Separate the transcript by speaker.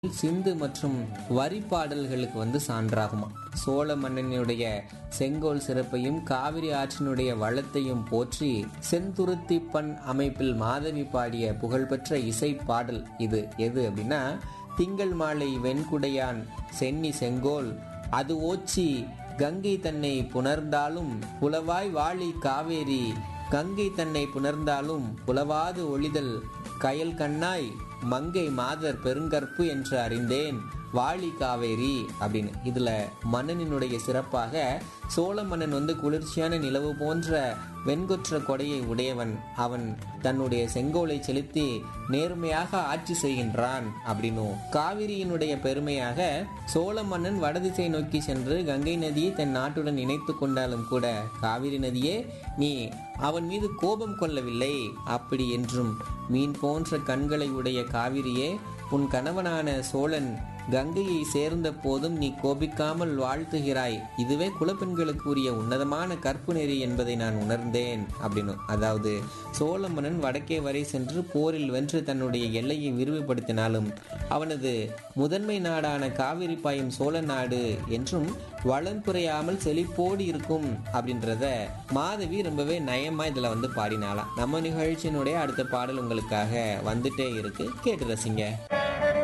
Speaker 1: சிந்து மற்றும் வரி பாடல்களுக்கு வந்து சான்றாகுமா சோழ மன்னனுடைய செங்கோல் சிறப்பையும் காவிரி ஆற்றினுடைய வளத்தையும் போற்றி செந்துருத்தி பண் அமைப்பில் மாதவி பாடிய புகழ்பெற்ற இசை பாடல் இது எது அப்படின்னா திங்கள் மாலை வெண்குடையான் சென்னி செங்கோல் அது ஓச்சி கங்கை தன்னை புணர்ந்தாலும் புலவாய் வாழி காவேரி கங்கை தன்னை புணர்ந்தாலும் புலவாது ஒளிதல் கயல் கண்ணாய் மங்கை மாதர் பெருங்கற்பு என்று அறிந்தேன் வாழி காவேரி அப்படின்னு இதுல மன்னனினுடைய சிறப்பாக சோழ மன்னன் வந்து குளிர்ச்சியான நிலவு போன்ற வெண்கொற்ற கொடையை உடையவன் அவன் தன்னுடைய செங்கோலை செலுத்தி நேர்மையாக ஆட்சி செய்கின்றான் அப்படின்னும் காவிரியினுடைய பெருமையாக சோழ மன்னன் வடதிசை நோக்கி சென்று கங்கை நதியை தன் நாட்டுடன் இணைத்து கொண்டாலும் கூட காவிரி நதியே நீ அவன் மீது கோபம் கொள்ளவில்லை அப்படி என்றும் மீன் போன்ற கண்களை உடைய காவிரியே உன் கணவனான சோழன் கங்கையை சேர்ந்த போதும் நீ கோபிக்காமல் வாழ்த்துகிறாய் இதுவே குலப்பெண்களுக்கு உரிய உன்னதமான கற்பு நெறி என்பதை நான் உணர்ந்தேன் அப்படின்னு அதாவது சோழ மன்னன் வடக்கே வரை சென்று போரில் வென்று தன்னுடைய எல்லையை விரிவுபடுத்தினாலும் அவனது முதன்மை நாடான காவிரி பாயும் சோழ நாடு என்றும் வளம் குறையாமல் செழிப்போடு இருக்கும் அப்படின்றத மாதவி ரொம்பவே நயமா இதுல வந்து பாடினாலாம் நம்ம நிகழ்ச்சியினுடைய அடுத்த பாடல் உங்களுக்காக வந்துட்டே இருக்கு கேட்டு ரசிங்க